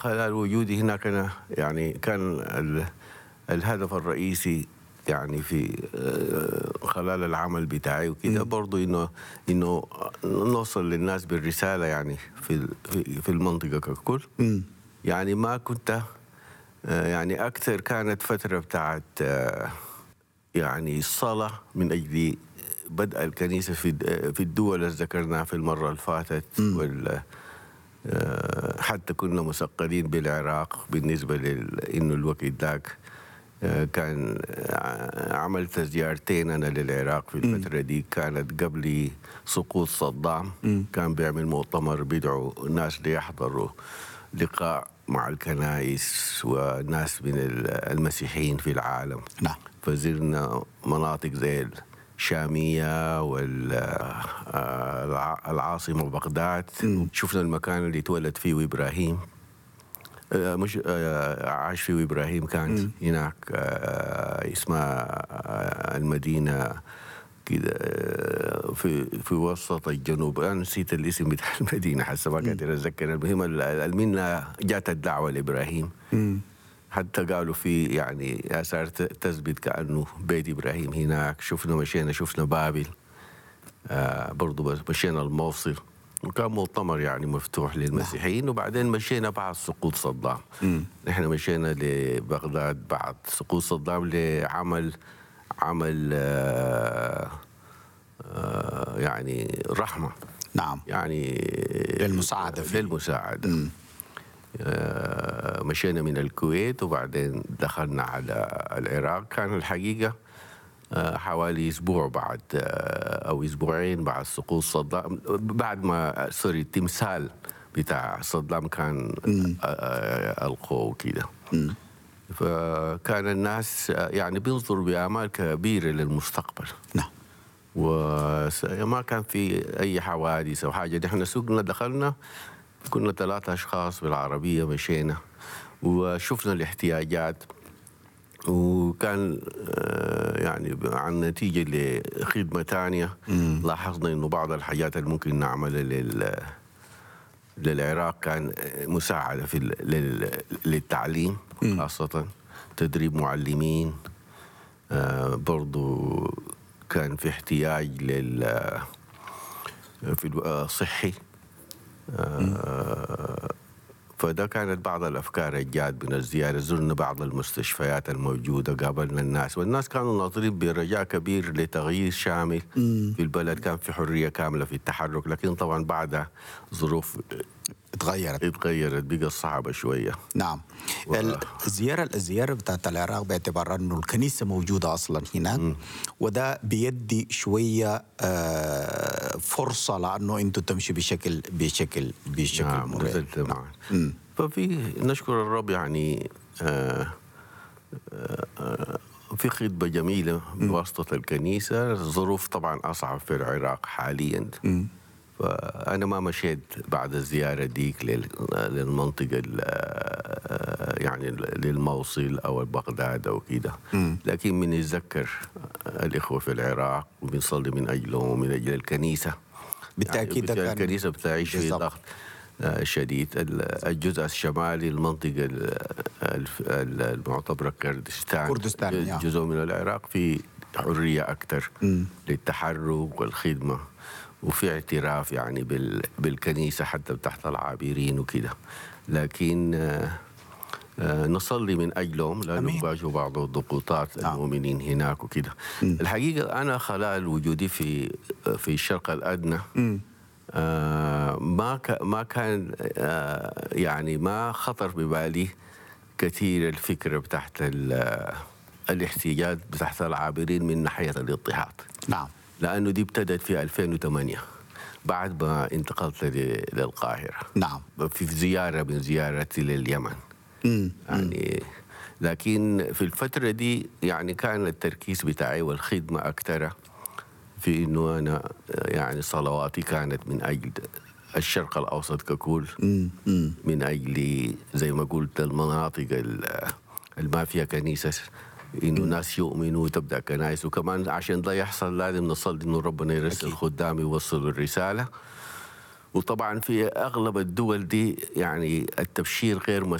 خلال وجودي هناك أنا يعني كان ال- الهدف الرئيسي يعني في آه، خلال العمل بتاعي وكده برضو انه انه نوصل للناس بالرساله يعني في ال- في- في المنطقه ككل يعني ما كنت آه، يعني اكثر كانت فتره بتاعت آه، يعني الصلاه من اجل بدء الكنيسه في في الدول اللي ذكرناها في المره اللي فاتت وال آه، حتى كنا مثقلين بالعراق بالنسبه لانه الوقت ذاك آه، كان آه، عملت زيارتين انا للعراق في الفتره دي كانت قبل سقوط صدام كان بيعمل مؤتمر بيدعو الناس ليحضروا لقاء مع الكنائس وناس من ال- المسيحيين في العالم نعم فزرنا مناطق زي الشامية والعاصمة بغداد شفنا المكان اللي تولد فيه إبراهيم آه، مش آه، عاش فيه إبراهيم كان هناك آه، اسمها آه، المدينة كده آه، في في وسط الجنوب انا نسيت الاسم بتاع المدينه حسب ما قادر اتذكر المهم ال- ال- منها جات الدعوه لابراهيم حتى قالوا في يعني اثار ت- تثبت كانه بيت ابراهيم هناك شفنا مشينا شفنا بابل آه برضو بس مشينا الموصل وكان مؤتمر يعني مفتوح للمسيحيين وبعدين مشينا بعد سقوط صدام نحن مشينا لبغداد بعد سقوط صدام لعمل عمل آه آه يعني رحمه نعم يعني للمساعدة فيه. للمساعدة آه، مشينا من الكويت وبعدين دخلنا على العراق كان الحقيقة آه، حوالي أسبوع بعد آه، أو أسبوعين بعد سقوط صدام بعد ما سوري التمثال بتاع صدام كان آه، آه، ألقوه كده فكان الناس آه، يعني بينظروا بآمال كبيرة للمستقبل نعم وما كان في اي حوادث او حاجه نحن سوقنا دخلنا كنا ثلاثة اشخاص بالعربيه مشينا وشفنا الاحتياجات وكان آه، يعني عن نتيجه لخدمه ثانيه لاحظنا انه بعض الحاجات اللي ممكن نعملها لل للعراق كان مساعده في ال- لل- للتعليم خاصه تدريب معلمين آه، برضو كان في احتياج لل في الو- آه، صحي آه، فده كانت بعض الافكار الجات من الزياره زرنا بعض المستشفيات الموجوده قابلنا الناس والناس كانوا ناظرين برجاء كبير لتغيير شامل في البلد كان في حريه كامله في التحرك لكن طبعا بعد ظروف تغيرت اتغيرت بقى صعبه شويه نعم و- ال- الزيارة الزيارة بتاعت العراق باعتبار أنه الكنيسة موجودة أصلا هناك وده بيدي شوية آه، فرصة لأنه أنتوا تمشي بشكل بشكل بشكل نعم مريح. نزلت معا ففي نشكر الرب يعني آه آه آه، في خطبة جميلة بواسطة الكنيسة الظروف طبعا أصعب في العراق حاليا فأنا ما مشيت بعد الزيارة ديك لل- للمنطقة ال- آه، يعني للموصل أو بغداد أو كده لكن من يتذكر الإخوة في العراق وبنصلي من أجلهم ومن أجل الكنيسة بالتأكيد يعني كان- الكنيسة بتعيش في بالضبط. ضغط آه، شديد ال- الجزء الشمالي المنطقة ال- الف- ال- المعتبرة كردستان كردستان، يا. جزء من العراق في حرية أكثر للتحرك والخدمة وفي اعتراف يعني بال بالكنيسة حتى تحت العابرين وكده لكن آه، آه، نصلي من أجلهم لأنه أمين. بواجهوا بعض الضغوطات نعم. المؤمنين هناك وكده الحقيقة أنا خلال وجودي في في الشرق الأدنى آه، ما ك- ما كان آه، يعني ما خطر ببالي كثير الفكره بتاعت ال- الاحتياجات بتاعت العابرين من ناحيه الاضطهاد نعم لانه دي ابتدت في 2008 بعد ما انتقلت ل- للقاهره نعم في زياره من زيارتي لليمن مم. يعني لكن في الفترة دي يعني كان التركيز بتاعي والخدمة أكثر في إنه أنا يعني صلواتي كانت من أجل الشرق الأوسط ككل من أجل زي ما قلت المناطق ال- اللي ما فيها كنيسة إنه ناس يؤمنوا وتبدأ كنائس وكمان عشان ده يحصل لازم نصلي إنه ربنا يرسل أكيد. خدام يوصلوا الرسالة وطبعا في اغلب الدول دي يعني التبشير غير